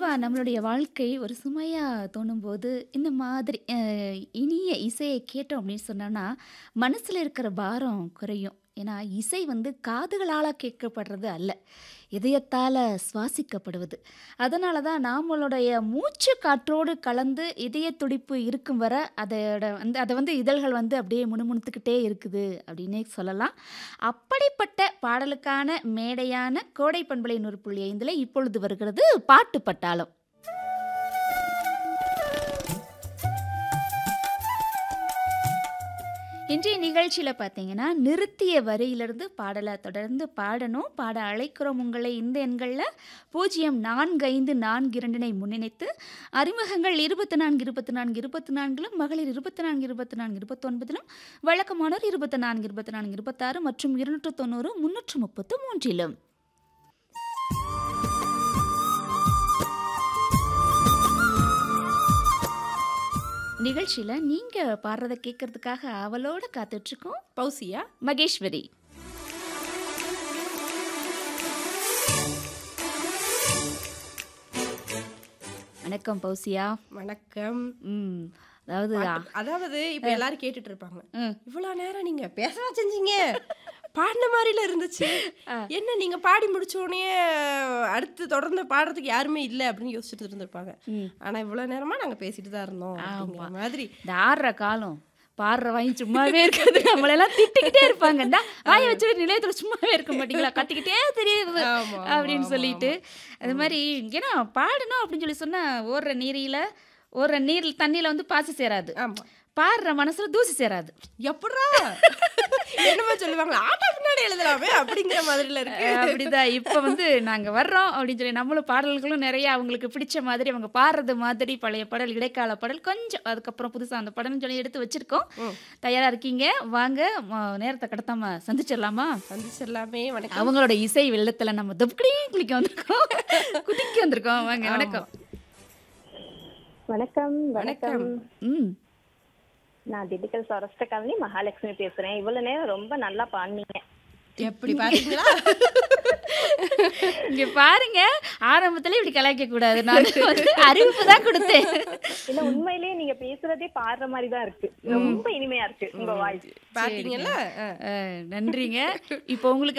பொதுவா நம்மளுடைய வாழ்க்கை ஒரு சுமையா தோணும்போது, இந்த மாதிரி அ இனிய இசைய கேட்டோம் அப்படின்னு சொன்னோம்னா, மனசுல இருக்கிற பாரம் குறையும். ஏன்னா, இசை வந்து காதுகளால கேட்கப்படுறது அல்ல. இதயத்தால சுவாசிக்கப்படுவது. அதனால தான் நம்மளுடைய மூச்சு காற்றோடு கலந்து இதய துடிப்பு இருக்கும் வர, அதோட வந்து அத வந்து இதழ்கள் வந்து அப்படியே முணுமுணுத்துக்கிட்டே இருக்குது அப்படின்னே சொல்லலாம். அப்படிப்பட்ட பாடலுக்கான மேடையான கோடை பண்பலை 100.5ல இப்பொழுது வருகிறது பாட்டு பட்டாளம். இன்றைய நிகழ்ச்சியில பார்த்தீங்கன்னா, நிறுத்திய வரியிலிருந்து பாடல தொடர்ந்து பாடணும். பாட அழைக்கிறோம் உங்களை இந்த எண்கள்ல 045442னை முன்னிணைத்து, அறிமுகங்கள் 24, 24, 24லும், மகளிர் 24, 24, 29லும், வழக்கமானோர் 24, 24, 26 மற்றும் 290, 333லும். நிகழ்ச்சியில நீங்க பாடுறத கேட்கறதுக்காக ஆவலோட காத்துட்ருக்கோம். பௌசியா? மகேஸ்வரி. வணக்கம் பௌசியா. வணக்கம். ம். அதாவது அ பாட்டு அதாவது இப்ப அ. எல்லாரும் கேட்டுட்டு இருப்பாங்க. ம். இவ்வளோ நேரம் நீங்க பேசவா செஞ்சீங்க? பாடுன மாரில இருந்துச்சு. அ. என்ன நீங்க பாடி முடிச்ச உடனேயே அடுத்து தொடர்ந்து பாடுறதுக்கு யாருமே இல்ல அப்படின்னு யோசிச்சுட்டு இருந்திருப்பாங்க. ம். ஆனா இவ்வளோ நேரமா நாங்க பேசிட்டு தான் இருந்தோம் ஆமா. அப்படிங்கிற மாதிரி. இந்த ஆடுற காலம், பாடுற வாயும் சும்மாவே இருக்காது. நம்மளெல்லாம் திட்டிக்கிட்டே இருப்பாங்க. இந்தா வாய வச்சுட்டு நிலையத்துல சும்மாவே இருக்க மாட்டீங்களா? கத்திக்கிட்டே தெரியுது ஆமா, ஆமா, அப்படின்னு ஆமா, சொல்லிட்டு. ஆமா. அது ம். மாரி ஏன்னா பாடணும் அப்படின்னு சொல்லி சொன்னா, ஓடுற நீரில ஓடுற நீர் தண்ணியில வந்து பாசி சேராது. ஆமா. பாடுற மனசுல தூசி சேராது. எப்புட்றா? என்னமோ சொல்லுவாங்களே, ஆட்டா பின்னாடி எழுதலாமே அப்படிங்கிற மாதிரில அ இருக்கு. அப்படிதான். இப்ப வந்து நாங்க வர்றோம் அப்படின்னு சொல்லி நம்மளும் பாடல்களும் நெறைய அவங்களுக்கு பிடிச்ச மாதிரி, அவங்க பாடுறது மாதிரி பழைய பாடல், இடைக்கால பாடல் கொஞ்சம் அதுக்கப்புறம் புதுசா அந்த பாடல்னு சொல்லி எடுத்து வச்சிருக்கோம். ம். தயாரா இருக்கீங்க? வாங்க ம நேரத்த கடத்தாம சந்திச்சிடலாமா? சந்திச்சிடலாமே. வணக்கம். அவங்களோட இசை வெள்ளத்துல நம்ம தொப்புக்கடியும் குளிக்க வந்திருக்கோம். குதிக்க வந்திருக்கோம். வாங்க ஆமா. வணக்கம். வணக்கம் வணக்கம். வணக்கம் ம். நான் திண்டுக்கல் சரஸ்ட காலனி மகாலட்சுமி பேசுறேன் இவ்வளவு நேரம் ரொம்ப நல்லா பாடுனீங்க எப்படி பாத்தீங்களா? இங்க பாருங்க, ஆரம்பத்திலே இப்படி கலாய்க்க கூடாது. நான் வந்து அறிவிப்பு தான் குடுத்தேன். இல்ல உண்மையிலேயே நீங்க பேசுறதே பாடுற மாதிரி தான் இருக்கு ரொம்ப இனிமையா இருக்கு உங்க வாய்ஸ் பாத்தீங்கல்ல? அ. அ நன்றிங்க. இப்போ உங்களுக்கு